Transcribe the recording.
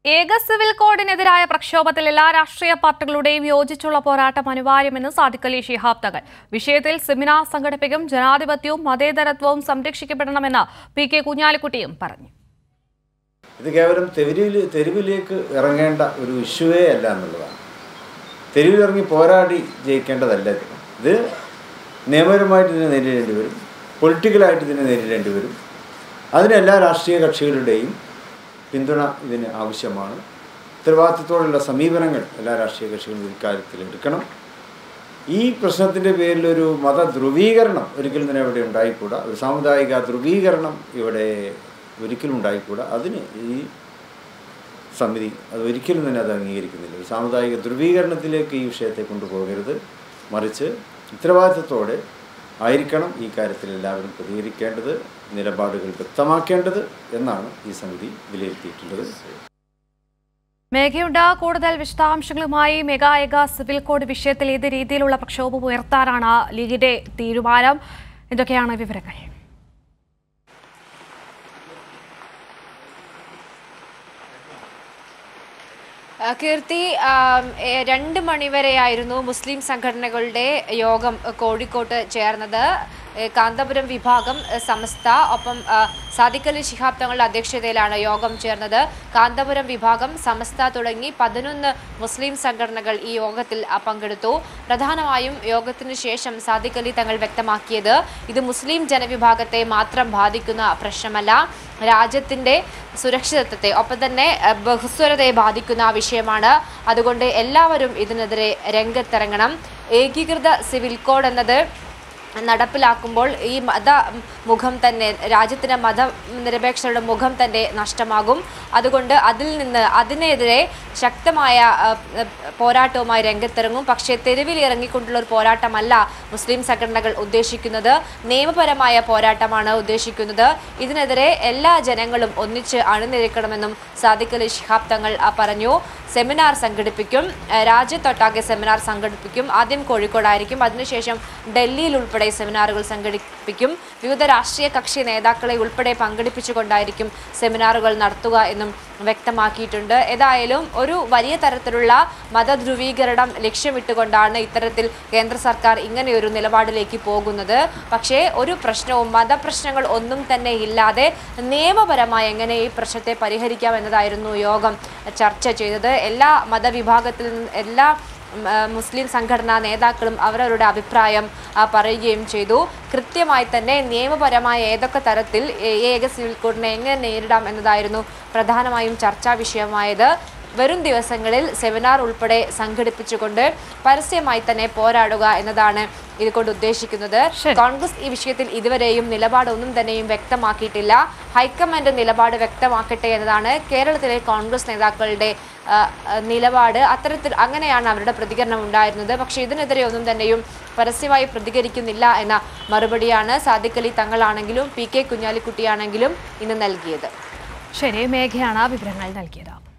ഏക സിവിൽ കോഡിനെതിരായ പ്രക്ഷോഭത്തിൽ എല്ലാ രാഷ്ട്രീയ പാർട്ടികളുടെയും യോജിച്ചുള്ള പോരാട്ടം അനിവാര്യമെന്ന് സാദിഖ് അലി ശിഹാബ് തങ്ങൾ വിഷയത്തിൽ സെമിനാർ സംഘടിപ്പിക്കും ജനാധിപത്യവും മതേതരത്വവും സംരക്ഷിക്കപ്പെടണമെന്ന് പി കെ കുഞ്ഞാലിക്കുട്ടിയും പറഞ്ഞു ഇത് കേവലം തെരുവിൽ തെരുവിലേക്ക് ഇറങ്ങേണ്ട ഒരു ഇഷ്യൂവേ അല്ല എന്നുള്ളതാണ് തെരുവിലിറങ്ങി പോരാടി ജയിക്കേണ്ടതല്ല ഇത് ഇത് നിയമപരമായിട്ട് ഇതിനെ നേരിടേണ്ടി വരും പൊളിറ്റിക്കലായിട്ട് ഇതിനെ നേരിടേണ്ടി വരും അതിന് എല്ലാ രാഷ്ട്രീയ കക്ഷികളുടെയും പിന്തുണ ഇതിന് ആവശ്യമാണ് ഉത്തരവാദിത്തത്തോടുള്ള സമീപനങ്ങൾ എല്ലാ രാഷ്ട്രീയ കക്ഷികളും ഇക്കാര്യത്തിൽ എടുക്കണം ഈ പ്രശ്നത്തിൻ്റെ പേരിൽ ഒരു മത ധ്രുവീകരണം ഒരിക്കലും തന്നെ ഇവിടെ ഉണ്ടായിക്കൂടാ ഒരു സാമുദായിക ധ്രുവീകരണം ഇവിടെ ഒരിക്കലും ഉണ്ടായിക്കൂടാ അതിന് ഈ സമിതി അത് ഒരിക്കലും തന്നെ അത് അംഗീകരിക്കുന്നില്ല ഒരു സാമുദായിക ധ്രുവീകരണത്തിലേക്ക് ഈ വിഷയത്തെ കൊണ്ടുപോകരുത് മറിച്ച് ഉത്തരവാദിത്തത്തോടെ ആയിരിക്കണം ഈ കാര്യത്തിൽ എല്ലാവരും പ്രതികരിക്കേണ്ടത് നിലപാടുകൾ വ്യക്തമാക്കേണ്ടത് എന്നാണ് ഈ സമിതി വിലയിരുത്തിയിട്ടുള്ളത് മേഘയുണ്ട് കൂടുതൽ വിശദാംശങ്ങളുമായി മെഗാ ഏക സിവിൽ കോഡ് വിഷയത്തിൽ ഏത് രീതിയിലുള്ള പ്രക്ഷോഭം ഉയർത്താനാണ് ലീഗിന്റെ തീരുമാനം എന്തൊക്കെയാണ് വിവരങ്ങൾ ആ, കീർത്തി ആം, ഏ, രണ്ട് മണിവരെയായിരുന്നു മുസ്ലിം സംഘടനകളുടെ യോഗം എ, കോഴിക്കോട്ട് ചേർന്നത് എ, കാന്തപുരം വിഭാഗം എ, സമസ്ത ഒപ്പം ആ, സാദിഖ് അലി ശിഹാബ് തങ്ങളുടെ അധ്യക്ഷതയിലാണ് യോഗം ചേർന്നത് കാന്തപുരം വിഭാഗം സമസ്ത തുടങ്ങി പതിനൊന്ന് മുസ്ലിം സംഘടനകൾ ഈ യോഗത്തിൽ ആ, പങ്കെടുത്തു പ്രധാനമായും യോഗത്തിനു ശേഷം സാദിഖ് അലി തങ്ങൾ വ്യക്തമാക്കിയത് ഇത് മുസ്ലിം ജനവിഭാഗത്തെ മാത്രം ബാധിക്കുന്ന പ്രശ്നമല്ല രാജ്യത്തിന്റെ സുരക്ഷിതത്വത്തെ ഒപ്പം തന്നെ അഹ്, ബഹുസ്വരതയെ ബാധിക്കുന്ന വിഷയമാണ് അതുകൊണ്ട് എല്ലാവരും ഇതിനെതിരെ രംഗത്തിറങ്ങണം ഏകീകൃത സിവിൽ കോഡ് എന്നത് നടപ്പിലാക്കുമ്പോൾ ഈ മത മുഖം തന്നെ രാജ്യത്തിൻ്റെ മത നിരപേക്ഷരുടെ മുഖം തന്നെ നഷ്ടമാകും അതുകൊണ്ട് അതിൽ നിന്ന് അതിനെതിരെ ശക്തമായ അഹ്, അഹ്, പോരാട്ടവുമായി രംഗത്തിറങ്ങും പക്ഷേ തെരുവിൽ ഇറങ്ങിക്കൊണ്ടുള്ള ഒരു പോരാട്ടമല്ല മുസ്ലിം സംഘടനകൾ ഉദ്ദേശിക്കുന്നത് നിയമപരമായ പോരാട്ടമാണ് ഉദ്ദേശിക്കുന്നത് ഇതിനെതിരെ എല്ലാ ജനങ്ങളും ഒന്നിച്ച് അണിനിരക്കണമെന്നും സാദിഖ് അലി ശിഹാബ് തങ്ങൾ അഹ്, പറഞ്ഞു സെമിനാർ സംഘടിപ്പിക്കും അഹ്, രാജ്യത്തൊട്ടാകെ സെമിനാർ സംഘടിപ്പിക്കും ആദ്യം കോഴിക്കോടായിരിക്കും അതിനുശേഷം ഡൽഹിയിൽ ഉൾപ്പെടെ സെമിനാറുകൾ സംഘടിപ്പിക്കും വിവിധ രാഷ്ട്രീയ കക്ഷി നേതാക്കളെ ഉൾപ്പെടെ പങ്കെടുപ്പിച്ചുകൊണ്ടായിരിക്കും സെമിനാറുകൾ നടത്തുക എന്നും വ്യക്തമാക്കിയിട്ടുണ്ട് ഏതായാലും ഒരു വലിയ തരത്തിലുള്ള മതധ്രുവീകരണം ലക്ഷ്യമിട്ടുകൊണ്ടാണ് ഇത്തരത്തിൽ കേന്ദ്ര സർക്കാർ ഇങ്ങനെയൊരു നിലപാടിലേക്ക് പോകുന്നത് പക്ഷേ ഒരു പ്രശ്നവും മതപ്രശ്നങ്ങൾ ഒന്നും തന്നെ ഇല്ലാതെ നിയമപരമായി എങ്ങനെ ഈ പ്രശ്നത്തെ പരിഹരിക്കാം എന്നതായിരുന്നു യോഗം ചർച്ച ചെയ്തത് എല്ലാ മതവിഭാഗത്തിൽ നിന്ന് എല്ലാ ഉം, ആ, മുസ്ലിം സംഘടനാ നേതാക്കളും അവരവരുടെ അഭിപ്രായം ആ, പറയുകയും ചെയ്തു കൃത്യമായി തന്നെ നിയമപരമായ ഏതൊക്കെ തരത്തിൽ ഏ- ഏക സിവിൽ കോഡിനെ എങ്ങനെ നേരിടാം എന്നതായിരുന്നു പ്രധാനമായും ചർച്ചാ വിഷയമായത് വരും ദിവസങ്ങളിൽ സെമിനാർ ഉൾപ്പെടെ സംഘടിപ്പിച്ചുകൊണ്ട് പരസ്യമായി തന്നെ പോരാടുക എന്നതാണ് ഇതുകൊണ്ട് ഉദ്ദേശിക്കുന്നത് ശരി. കോൺഗ്രസ് ഈ വിഷയത്തിൽ ഇതുവരെയും നിലപാടൊന്നും തന്നെയും വ്യക്തമാക്കിയിട്ടില്ല ഹൈക്കമാൻഡ് നിലപാട് വ്യക്തമാക്കട്ടെ എന്നതാണ് കേരളത്തിലെ കോൺഗ്രസ് നേതാക്കളുടെ ആ, ആ, നിലപാട് അത്തരത്തിൽ അങ്ങനെയാണ് അവരുടെ പ്രതികരണം ഉണ്ടായിരുന്നത് പക്ഷേ ഇതിനെതിരെ ഒന്നും തന്നെയും പരസ്യമായി പ്രതികരിക്കുന്നില്ല എന്ന മറുപടിയാണ് സാദിഖ് അലി തങ്ങളാണെങ്കിലും പി കെ കുഞ്ഞാലിക്കുട്ടിയാണെങ്കിലും ഇന്ന് നൽകിയത് ശരി മേഘയാണ് വിവരങ്ങൾ നൽകിയത്